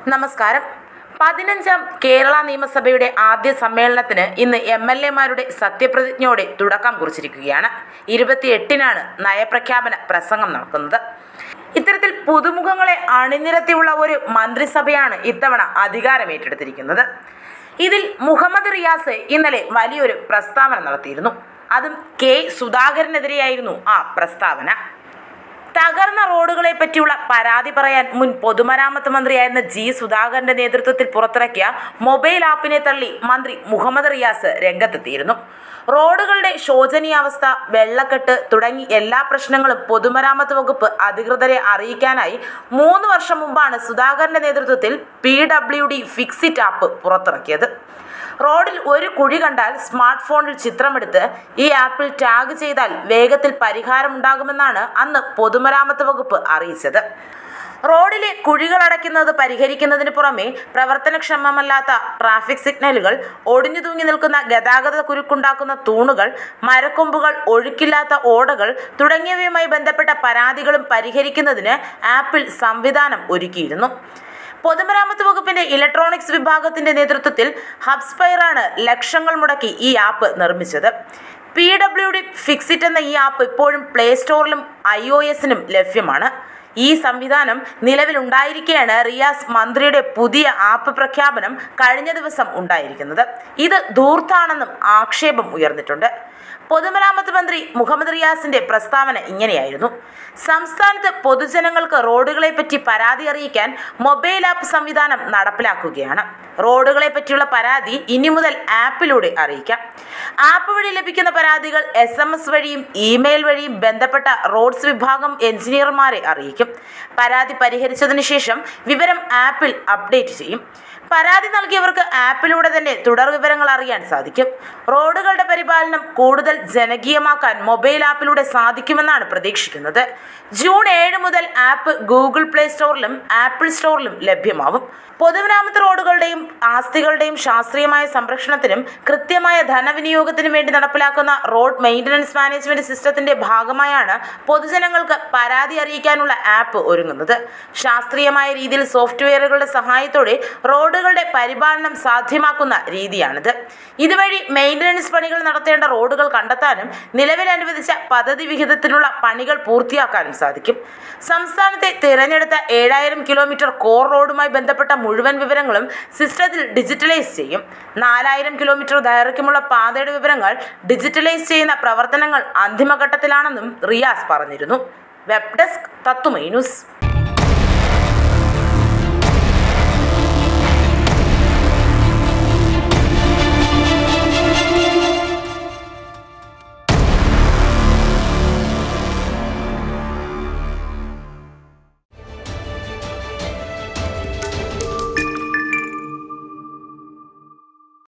നമസ്കാരം പതിനഞ്ചാം കേരള നിയമസഭയുടെ ആദ്യ സമ്മേളനത്തിന് ഇന്ന് എം എൽ എമാരുടെ സത്യപ്രതിജ്ഞയോടെ തുടക്കം കുറിച്ചിരിക്കുകയാണ് ഇരുപത്തിയെട്ടിനാണ് നയപ്രഖ്യാപന പ്രസംഗം നടക്കുന്നത് ഇത്തരത്തിൽ പുതുമുഖങ്ങളെ അണിനിരത്തിയുള്ള ഒരു മന്ത്രിസഭയാണ് ഇത്തവണ അധികാരമേറ്റെടുത്തിരിക്കുന്നത് ഇതിൽ മുഹമ്മദ് റിയാസ് ഇന്നലെ വലിയൊരു പ്രസ്താവന നടത്തിയിരുന്നു അതും കെ സുധാകരനെതിരെയായിരുന്നു ആ പ്രസ്താവന തകർന്ന റോഡുകളെ പറ്റിയുള്ള പരാതി പറയാൻ മുൻ പൊതുമരാമത്ത് മന്ത്രിയായിരുന്ന ജി സുധാകരന്റെ നേതൃത്വത്തിൽ പുറത്തിറക്കിയ മൊബൈൽ ആപ്പിനെ തള്ളി മന്ത്രി മുഹമ്മദ് റിയാസ് രംഗത്തെത്തിയിരുന്നു റോഡുകളുടെ ശോചനീയാവസ്ഥ വെള്ളക്കെട്ട് തുടങ്ങി എല്ലാ പ്രശ്നങ്ങളും പൊതുമരാമത്ത് വകുപ്പ് അധികൃതരെ അറിയിക്കാനായി മൂന്ന് വർഷം മുമ്പാണ് സുധാകരന്റെ നേതൃത്വത്തിൽ P W D fix it app പുറത്തിറക്കിയത് റോഡിൽ ഒരു കുഴി കണ്ടാൽ സ്മാർട്ട് ഫോണിൽ ചിത്രമെടുത്ത് ഈ ആപ്പിൽ ടാഗ് ചെയ്താൽ വേഗത്തിൽ പരിഹാരമുണ്ടാകുമെന്നാണ് അന്ന് പൊതുമരാമത്ത് വകുപ്പ് അറിയിച്ചത് റോഡിലെ കുഴികൾ അടയ്ക്കുന്നത് പരിഹരിക്കുന്നതിന് പുറമെ പ്രവർത്തനക്ഷമമല്ലാത്ത ട്രാഫിക് സിഗ്നലുകൾ ഒടിഞ്ഞു തൂങ്ങി നിൽക്കുന്ന ഗതാഗത കുരുക്കുണ്ടാക്കുന്ന തൂണുകൾ മരക്കൊമ്പുകൾ ഒഴുക്കില്ലാത്ത ഓടകൾ തുടങ്ങിയവയുമായി ബന്ധപ്പെട്ട പരാതികളും പരിഹരിക്കുന്നതിന് ആപ്പിൽ സംവിധാനം ഒരുക്കിയിരുന്നു പൊതുമരാമത്ത് വകുപ്പിന്റെ ഇലക്ട്രോണിക്സ് വിഭാഗത്തിന്റെ നേതൃത്വത്തിൽ ഹബ്സ്പൈറാണ് ലക്ഷങ്ങൾ മുടക്കി ഈ ആപ്പ് നിർമ്മിച്ചത് പി ഡബ്ല്യു ഡി ഫിക്സിറ്റ് എന്ന ഈ ആപ്പ് ഇപ്പോഴും പ്ലേ സ്റ്റോറിലും ഐ ഒ എസിനും ലഭ്യമാണ് ഈ സംവിധാനം നിലവിലുണ്ടായിരിക്കെയാണ് റിയാസ് മന്ത്രിയുടെ പുതിയ ആപ്പ് പ്രഖ്യാപനം കഴിഞ്ഞ ദിവസം ഉണ്ടായിരിക്കുന്നത് ഇത് ധൂർത്താണെന്നും ആക്ഷേപം ഉയർന്നിട്ടുണ്ട് പൊതുമരാമത്ത് മന്ത്രി മുഹമ്മദ് റിയാസിന്റെ പ്രസ്താവന ഇങ്ങനെയായിരുന്നു സംസ്ഥാനത്ത് പൊതുജനങ്ങൾക്ക് റോഡുകളെ പറ്റി പരാതി അറിയിക്കാൻ മൊബൈൽ ആപ്പ് സംവിധാനം നടപ്പിലാക്കുകയാണ് റോഡുകളെ പറ്റിയുള്ള പരാതി ഇനി മുതൽ ആപ്പിലൂടെ അറിയിക്കാം ആപ്പ് വഴി ലഭിക്കുന്ന പരാതികൾ എസ് എം എസ് വഴിയും ഇമെയിൽ വഴിയും ബന്ധപ്പെട്ട റോഡ്സ് വിഭാഗം എഞ്ചിനീയർമാരെ അറിയിക്കും പരാതി പരിഹരിച്ചതിന് ശേഷം വിവരം ആപ്പിൽ അപ്ഡേറ്റ് ചെയ്യും പരാതി നൽകിയവർക്ക് ആപ്പിലൂടെ തന്നെ തുടർ വിവരങ്ങൾ അറിയാൻ സാധിക്കും റോഡുകളുടെ പരിപാലനം കൂടുതൽ ജനകീയമാക്കാൻ മൊബൈൽ ആപ്പിലൂടെ സാധിക്കുമെന്നാണ് പ്രതീക്ഷിക്കുന്നത് ജൂൺ ഏഴ് മുതൽ ആപ്പ് ഗൂഗിൾ പ്ലേ സ്റ്റോറിലും ആപ്പിൾ സ്റ്റോറിലും ലഭ്യമാവും പൊതുമരാമത്ത് റോഡുകളുടെയും ആസ്തികളുടെയും ശാസ്ത്രീയമായ സംരക്ഷണത്തിനും കൃത്യമായ ധനവിനിയോഗത്തിനും വേണ്ടി നടപ്പിലാക്കുന്ന റോഡ് മെയിൻ്റനൻസ് മാനേജ്മെന്റ് സിസ്റ്റത്തിന്റെ ഭാഗമായാണ് പൊതുജനങ്ങൾക്ക് പരാതി അറിയിക്കാനുള്ള ആപ്പ് ഒരുങ്ങുന്നത് ശാസ്ത്രീയമായ രീതിയിൽ സോഫ്റ്റ്വെയറുകളുടെ സഹായത്തോടെ റോഡുകളുടെ പരിപാലനം സാധ്യമാക്കുന്ന രീതിയാണിത് ഇതുവഴി മെയിൻ്റനൻസ് പണികൾ നടത്തേണ്ട റോഡുകൾ കണ്ടെത്താനും നിലവിൽ അനുവദിച്ച പദ്ധതി വിഹിതത്തിനുള്ള പണികൾ പൂർത്തിയാക്കാനും സാധിക്കും സംസ്ഥാനത്തെ തിരഞ്ഞെടുത്ത ഏഴായിരം കിലോമീറ്റർ കോർ റോഡുമായി ബന്ധപ്പെട്ട മുഴുവൻ വിവരങ്ങളും സിസ്റ്റത്തിൽ ഡിജിറ്റലൈസ് ചെയ്യും നാലായിരം കിലോമീറ്റർ ദൈർഘ്യമുള്ള പാതയുടെ വിവരങ്ങൾ ഡിജിറ്റലൈസ് ചെയ്യുന്ന പ്രവർത്തനങ്ങൾ അന്തിമഘട്ടത്തിലാണെന്നും റിയാസ് പറഞ്ഞിരുന്നു വെബ് ഡെസ്ക് തത്തുമൈ ന്യൂസ്